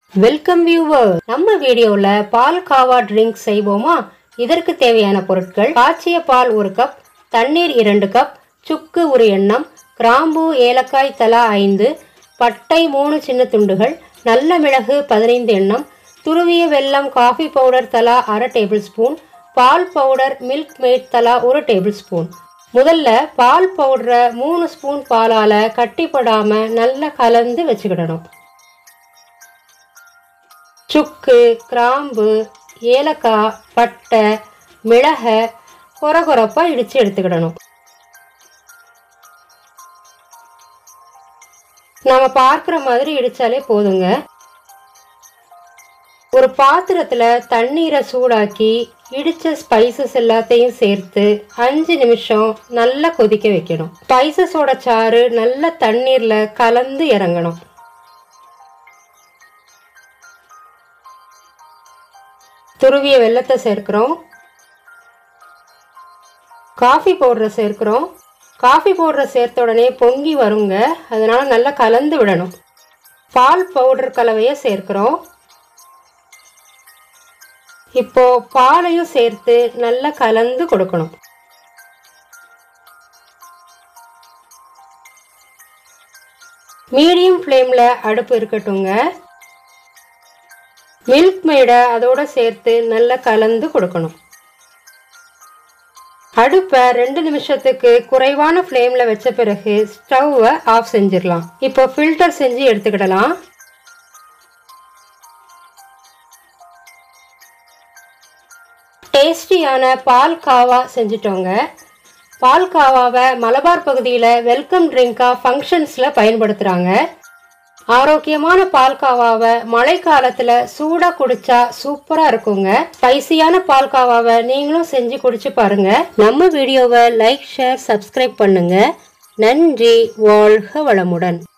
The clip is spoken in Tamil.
வெல்கம் வியூவர் நம்ம வீடியோல பால் காவா ட்ரிங்க் செய்வோமா இதற்கு தேவையான பொருட்கள் காய்ச்சிய பால் ஒரு கப் தண்ணீர் இரண்டு கப் சுக்கு ஒரு எண்ணம் கிராம்பு ஏலக்காய் தலா ஐந்து பட்டை மூணு சின்ன துண்டுகள் நல்ல மிளகு பதினைந்து எண்ணம் துருவிய வெல்லம் காஃபி பவுடர் தலா அரை டேபிள் ஸ்பூன் பால் பவுடர் மில்க் மேட் தலா ஒரு டேபிள் ஸ்பூன் முதல்ல பால் பவுடரை மூணு ஸ்பூன் பாலால கட்டிப்படாம நல்லா கலந்து வச்சுக்கிடணும் சுக்கு கிராம்பு ஏலக்காய் பட்டை மிளகை கொரகொரப்பாக இடித்து எடுத்துக்கிடணும் நாம பார்க்குற மாதிரி இடித்தாலே போதுங்க ஒரு பாத்திரத்தில் தண்ணீரை சூடாக்கி இடித்த ஸ்பைசஸ் எல்லாத்தையும் சேர்த்து அஞ்சு நிமிஷம் நல்லா கொதிக்க வைக்கணும் ஸ்பைசஸோட சாறு நல்ல தண்ணீரில் கலந்து இறங்கணும் துருவிய வெள்ளத்தை சேர்க்கிறோம் காஃபி பவுடரை சேர்க்கிறோம் காஃபி பவுடரை சேர்த்த உடனே பொங்கி வருங்க அதனால நல்லா கலந்து விடணும் பால் பவுடர் கலவையை சேர்க்கிறோம் இப்போ பாலையும் சேர்த்து நல்லா கலந்து கொடுக்கணும் மீடியம் ஃப்ளேமில் அடுப்பு இருக்கட்டுங்க மில்க் மேடை அதோட சேர்த்து நல்லா கலந்து கொடுக்கணும் அடுப்பை ரெண்டு நிமிஷத்துக்கு குறைவான ஃப்ளேமில் வச்ச பிறகு ஸ்டவ்வை ஆஃப் செஞ்சிடலாம் இப்போ ஃபில்டர் செஞ்சு எடுத்துக்கிடலாம் டேஸ்டியான பால் காவா செஞ்சிட்டோங்க பால் காவாவை மலபார் பகுதியில் வெல்கம் ட்ரிங்காக ஃபங்க்ஷன்ஸில் பயன்படுத்துகிறாங்க ஆரோக்கியமான பால் காவாவை மழைக்காலத்தில் சூடாக குடிச்சா சூப்பராக இருக்குங்க ஸ்பைசியான பால் காவாவை நீங்களும் செஞ்சு குடிச்சு பாருங்க நம்ம வீடியோவை லைக் ஷேர் சப்ஸ்கிரைப் பண்ணுங்க நன்றி வாழ்க வளமுடன்